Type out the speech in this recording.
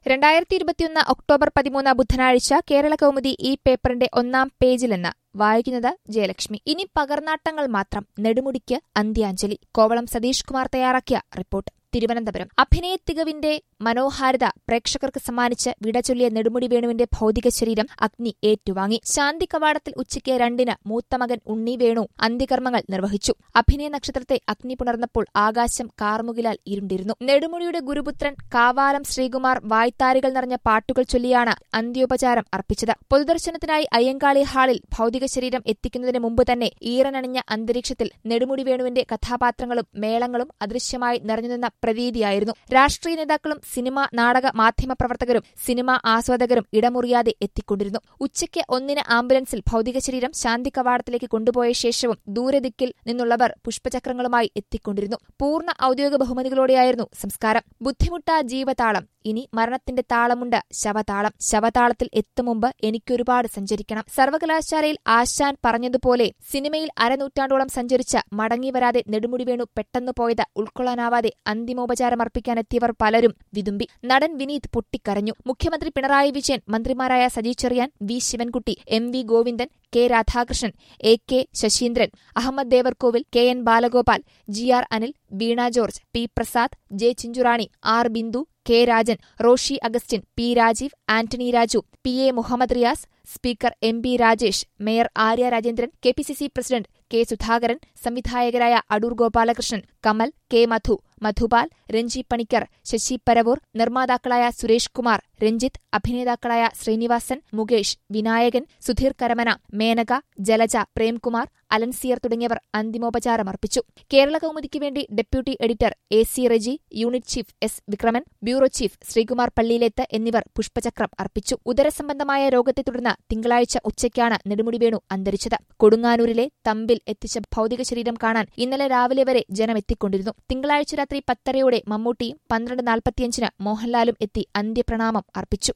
രണ്ടായിരത്തി ഇരുപത്തിയൊന്ന് ഒക്ടോബർ പതിമൂന്ന് ബുധനാഴ്ച കേരള കൗമുദി ഈ പേപ്പറിന്റെ ഒന്നാം പേജിലെന്ന് വായിക്കുന്നത് ജയലക്ഷ്മി ഇനി പകർനാട്ടങ്ങൾ മാത്രം നെടുമുടിക്ക് അന്ത്യാഞ്ജലി കോവളം സതീഷ് കുമാർ തയ്യാറാക്കിയ റിപ്പോർട്ട് തിരുവനന്തപുരം അഭിനയ തികവിന്റെ മനോഹാരിത പ്രേക്ഷകർക്ക് സമ്മാനിച്ച് വിട ചൊല്ലിയ നെടുമുടി വേണുവിന്റെ ഭൗതിക ശരീരം അഗ്നി ഏറ്റുവാങ്ങി ശാന്തി കവാടത്തിൽ ഉച്ചയ്ക്ക് രണ്ടിന് മൂത്തമകൻ ഉണ്ണി വേണു അന്ത്യകർമ്മങ്ങൾ നിർവഹിച്ചു അഭിനയ നക്ഷത്രത്തെ അഗ്നി പുണർന്നപ്പോൾ ആകാശം കാർമുകിലാൽ ഇരുണ്ടിരുന്നു നെടുമുടിയുടെ ഗുരുപുത്രൻ കാവാലം ശ്രീകുമാർ വായ്ത്താരികൾ നിറഞ്ഞ പാട്ടുകൾ ചൊല്ലിയാണ് അന്ത്യോപചാരം അർപ്പിച്ചത് പൊതുദർശനത്തിനായി അയ്യങ്കാളി ഹാളിൽ ഭൗതിക ശരീരം എത്തിക്കുന്നതിന് മുമ്പ് തന്നെ ഈറനണിഞ്ഞ അന്തരീക്ഷത്തിൽ നെടുമുടി വേണുവിന്റെ കഥാപാത്രങ്ങളും മേളങ്ങളും അദൃശ്യമായി നിറഞ്ഞുനിന്ന പ്രതീതിയായിരുന്നു രാഷ്ട്രീയ നേതാക്കളും സിനിമ നാടക മാധ്യമ പ്രവർത്തകരും സിനിമാ ആസ്വാദകരും ഇടമുറിയാതെ എത്തിക്കൊണ്ടിരുന്നു ഉച്ചയ്ക്ക് ഒന്നിന് ആംബുലൻസിൽ ഭൗതിക ശരീരം ശാന്തി കവാടത്തിലേക്ക് കൊണ്ടുപോയ ശേഷവും ദൂരദിക്കിൽ നിന്നുള്ളവർ പുഷ്പചക്രങ്ങളുമായി എത്തിക്കൊണ്ടിരുന്നു പൂർണ്ണ ഔദ്യോഗിക ബഹുമതികളോടെയായിരുന്നു സംസ്കാരം ബുദ്ധിമുട്ട ജീവതാളം ഇനി മരണത്തിന്റെ താളമുണ്ട് ശവതാളം ശവതാളത്തിൽ എത്തും മുമ്പ് എനിക്കൊരുപാട് സഞ്ചരിക്കണം സർവകലാശാലയിൽ ആശാൻ പറഞ്ഞതുപോലെ സിനിമയിൽ അരനൂറ്റാണ്ടോളം സഞ്ചരിച്ച മടങ്ങിവരാതെ നെടുമുടി വേണു പെട്ടെന്ന് പോയത് ഉൾക്കൊള്ളാനാവാതെ അന്തിമോപചാരമർപ്പിക്കാനെത്തിയവർ പലരും വിതുമ്പി നടൻ വിനീത് പൊട്ടിക്കരഞ്ഞു മുഖ്യമന്ത്രി പിണറായി വിജയൻ മന്ത്രിമാരായ Saji Cherian V Sivankutty M V Govindan K Radhakrishnan A K Saseendran Ahammed Devarkovil K N Balagopal G R Anil Veena George P Prasad J Chinchurani R Bindu K Rajan Roshy Augustine P Rajeev Antony Raju P A Muhammad Riyas speaker M B Rajesh mayor Arya Rajendran K P C C president K Sudhakaran സംവിധായകരായ അടൂർ ഗോപാലകൃഷ്ണൻ കമൽ കെ മധു മധുപാൽ രഞ്ജി പണിക്കർ ശശി പരവൂർ നിർമ്മാതാക്കളായ സുരേഷ് കുമാർ രഞ്ജിത്ത് അഭിനേതാക്കളായ ശ്രീനിവാസൻ മുകേഷ് വിനായകൻ സുധീർ കരമന മേനക ജലജ പ്രേംകുമാർ അലൻസിയർ തുടങ്ങിയവർ അന്തിമോപചാരമർപ്പിച്ചു കേരള കൗമുദിക്ക് വേണ്ടി deputy editor A C Reji unit chief S Vikraman bureau chief Sreekumar Palliyilethu എന്നിവർ പുഷ്പചക്രം അർപ്പിച്ചു ഉദരസംബന്ധമായ രോഗത്തെ തുടർന്ന് തിങ്കളാഴ്ച ഉച്ചയ്ക്കാണ് നെടുമുടി വേണു അന്തരിച്ചത് കൊടുങ്ങാനൂരിലെ തമ്പിൽ എത്തിച്ച ഭൗതിക ശരീരം കാണാൻ ഇന്നലെ രാവിലെ വരെ ജനമെത്തിക്കൊണ്ടിരുന്നു തിങ്കളാഴ്ച രാത്രി പത്തരയോടെ മമ്മൂട്ടിയും പന്ത്രണ്ട് നാൽപ്പത്തിയഞ്ചിന് മോഹൻലാലും എത്തി അന്ത്യപ്രണാമം അർപ്പിച്ചു